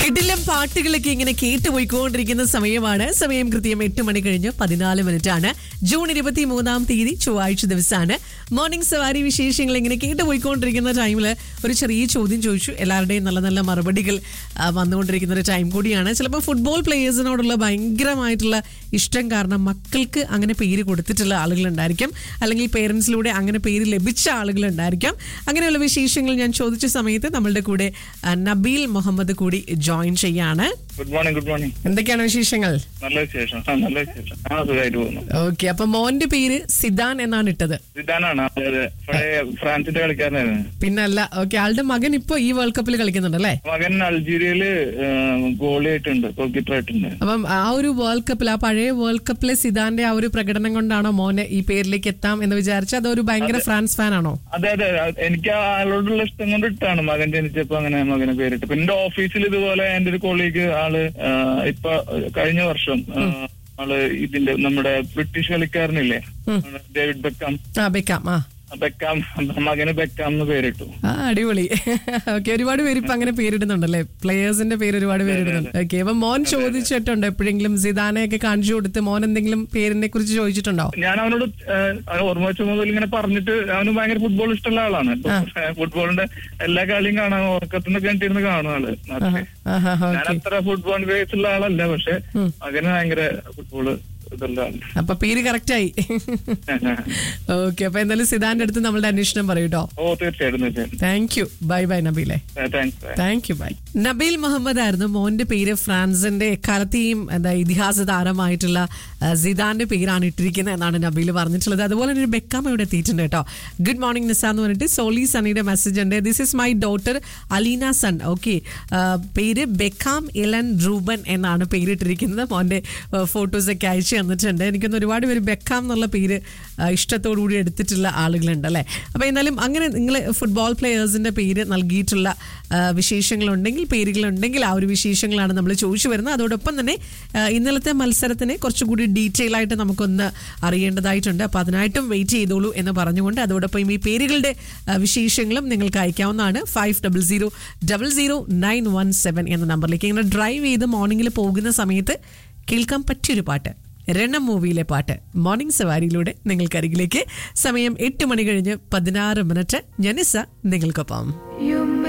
കിടിലം പാട്ടുകളൊക്കെ ഇങ്ങനെ കേട്ടുപോയിക്കൊണ്ടിരിക്കുന്ന സമയമാണ് സമയം കൃത്യം എട്ട് മണി കഴിഞ്ഞ് പതിനാല് മിനിറ്റ് ആണ് ജൂൺ ഇരുപത്തി മൂന്നാം തീയതി ചൊവ്വാഴ്ച ദിവസമാണ് മോർണിംഗ് സവാരി വിശേഷങ്ങൾ ഇങ്ങനെ കേട്ടുപോയിക്കൊണ്ടിരിക്കുന്ന ടൈമിൽ ഒരു ചെറിയ ചോദ്യം ചോദിച്ചു എല്ലാവരുടെയും നല്ല നല്ല മറുപടികൾ ആ, വന്നുകൊണ്ടിരിക്കുന്ന ഒരു ടൈം കൂടിയാണ് ചിലപ്പോൾ ഫുട്ബോൾ പ്ലേയേഴ്സിനോടുള്ള ഭയങ്കരമായിട്ടുള്ള ഇഷ്ടം കാരണം മക്കൾക്ക് അങ്ങനെ പേര് കൊടുത്തിട്ടുള്ള ആളുകളുണ്ടായിരിക്കും അല്ലെങ്കിൽ പേരൻസിലൂടെ അങ്ങനെ പേര് ലഭിച്ച ആളുകളുണ്ടായിരിക്കാം അങ്ങനെയുള്ള വിശേഷങ്ങൾ ഞാൻ ചോദിച്ച സമയത്ത് നമ്മളുടെ കൂടെ ആ, നബീൽ മുഹമ്മദ് കൂടി ജോയിൻ ചെയ്യാണ് ഗുഡ് മോർണിംഗ് ഗുഡ് മോർണിംഗ് എന്തൊക്കെയാണ് വിശേഷങ്ങൾ നല്ല വിശേഷം ആ നല്ല വിശേഷം ആ സുഖമായിട്ട് പോകുന്നു ഓക്കെ അപ്പൊ മോന്റെ പേര് സിദാൻ എന്നാണ് ഇട്ടത് സിദ്ധാനാണ് അതെ അതെ പഴയ ഫ്രാൻസിന്റെ കളിക്കാരനായിരുന്നു പിന്നല്ല ഓക്കെ ആളുടെ മകൻ ഇപ്പൊ ഈ വേൾഡ് കപ്പിൽ കളിക്കുന്നുണ്ട് അല്ലേ മകൻ അൾജീരിയയില് ഗോളി ആയിട്ടുണ്ട് ഗോൾ കീപ്പർ ആയിട്ടുണ്ട് അപ്പം ആ ഒരു വേൾഡ് കപ്പിൽ ആ പഴയ വേൾഡ് കപ്പിലെ സിദാന്റെ ആ ഒരു പ്രകടനം കൊണ്ടാണോ മോനെ ഈ പേരിലേക്ക് എത്താം എന്ന് വിചാരിച്ച അതൊരു ഭയങ്കര ഫ്രാൻസ് ഫാൻ ആണോ അതെ അതെ അത് എനിക്ക് ആളോടുള്ള ഇഷ്ടം കൊണ്ട് ഇട്ടാണ് മകൻ ജനിച്ചപ്പോ അങ്ങനെ മകനെ പേരിട്ട് പിന്നെ എന്റെ ഓഫീസിൽ ഇതുപോലെ എന്റെ ഒരു കൊളീഗ് ആള് ആ, ഇപ്പൊ കഴിഞ്ഞ വർഷം ആ, ആള് ഇതിന്റെ നമ്മുടെ ബ്രിട്ടീഷ് കളിക്കാരനില്ലേ ഡേവിഡ് ബെക്കാം ആ ബെക്കാം ആ ബെക്കാം മകന് ബെക്കാം എന്ന് പേരിട്ടു ആ അടിപൊളി ഓക്കെ ഒരുപാട് പേര് ഇപ്പൊ അങ്ങനെ പേരിടുന്നുണ്ടല്ലേ പ്ലേയേഴ്സിന്റെ പേര് ഒരുപാട് പേരിടുന്നുണ്ട് ഓക്കെ അപ്പൊ മോൻ ചോദിച്ചിട്ടുണ്ടോ എപ്പോഴെങ്കിലും സിദാനെയൊക്കെ കാണിച്ചു കൊടുത്ത് മോൻ എന്തെങ്കിലും പേരിനെ കുറിച്ച് ചോദിച്ചിട്ടുണ്ടോ ഞാൻ അവനോട് ഏഹ്, അവൻ ഓർമ്മ വെച്ച മുതൽ ഇങ്ങനെ പറഞ്ഞിട്ട് അവന് ഭയങ്കര ഫുട്ബോൾ ഇഷ്ടമുള്ള ആളാണ് ഇപ്പൊ, ഏഹ്, ഫുട്ബോളിന്റെ എല്ലാ കളിയും കാണാൻ ഉറക്കത്തിന് കണ്ടിരുന്ന് കാണും ആള് നാട്ടില്. ആഹാ ഞാൻ ഓക്കെ അത്ര ഫുട്ബോൾ ബേസ് ഉള്ള ആളല്ല പക്ഷെ മകന് ഭയങ്കര ഫുട്ബോള് ഇതുള്ള ആള് അപ്പൊ പേര് കറക്റ്റ് ആയി ഓക്കെ അപ്പൊ എന്തായാലും സിദാന്റെ അടുത്ത് നമ്മളുടെ അന്വേഷണം പറയൂട്ടോ ഓ തീർച്ചയായിട്ടും തീർച്ചയായിട്ടും താങ്ക് യു ബൈ ബൈ നബീലെ thanks thank you bye Nabeel Muhammad ആയിരുന്നു മോന്റെ പേര് ഫ്രാൻസിന്റെ എക്കാലത്തെയും എന്താ ഇതിഹാസ താരമായിട്ടുള്ള ആ, സിദാന്റെ പേരാണ് ഇട്ടിരിക്കുന്നത് എന്നാണ് നബീൽ പറഞ്ഞിട്ടുള്ളത് അതുപോലെ തന്നെ ഒരു ബെക്കാം ഇവിടെ എത്തിയിട്ടുണ്ട് കേട്ടോ ഗുഡ് മോർണിംഗ് നിസ എന്ന് പറഞ്ഞിട്ട് സോളി സണിയുടെ മെസ്സേജ് ഉണ്ട് this is my daughter Aleena son okay പേര് ബെക്കാം ഇലൻ റൂബൻ എന്നാണ് പേരിട്ടിരിക്കുന്നത് മോന്റെ ഫോട്ടോസ് ഒക്കെ അയച്ചു തന്നിട്ടുണ്ട് എനിക്കൊന്ന് ഒരുപാട് പേര് ബെക്കാം എന്നുള്ള പേര് ആ, ഇഷ്ടത്തോടു കൂടി എടുത്തിട്ടുള്ള ആളുകളുണ്ട് അല്ലേ അപ്പോൾ എന്തായാലും അങ്ങനെ നിങ്ങൾ ഫുട്ബോൾ പ്ലെയേഴ്സിന്റെ പേര് നൽകിയിട്ടുള്ള ആ, വിശേഷങ്ങളുണ്ടെങ്കിൽ പേരുകളുണ്ടെങ്കിൽ ആ ഒരു വിശേഷങ്ങളാണ് നമ്മൾ ചോദിച്ചു വരുന്നത് അതോടൊപ്പം തന്നെ ആ, ഇന്നലത്തെ മത്സരത്തിനെ കുറച്ചുകൂടി ഡീറ്റെയിൽ ആയിട്ട് നമുക്കൊന്ന് അറിയേണ്ടതായിട്ടുണ്ട് അപ്പോൾ അതിനായിട്ടും വെയിറ്റ് ചെയ്തോളൂ എന്ന് പറഞ്ഞുകൊണ്ട് അതോടൊപ്പം ഈ പേരുകളുടെ ആ, വിശേഷങ്ങളും നിങ്ങൾക്ക് അയക്കാവുന്നതാണ് five double zero double zero nine one seven എന്ന നമ്പറിലേക്ക് ഇങ്ങനെ ഡ്രൈവ് ചെയ്ത് മോർണിംഗിൽ പോകുന്ന സമയത്ത് കേൾക്കാൻ പറ്റിയൊരു പാട്ട് രണം മൂവിയിലെ പാട്ട് മോർണിംഗ് സവാരിയിലൂടെ നിങ്ങൾക്കരികിലേക്ക് സമയം എട്ട് മണി കഴിഞ്ഞ് പതിനാറ് മിനിറ്റ് ജനിസ നിങ്ങൾക്കൊപ്പം You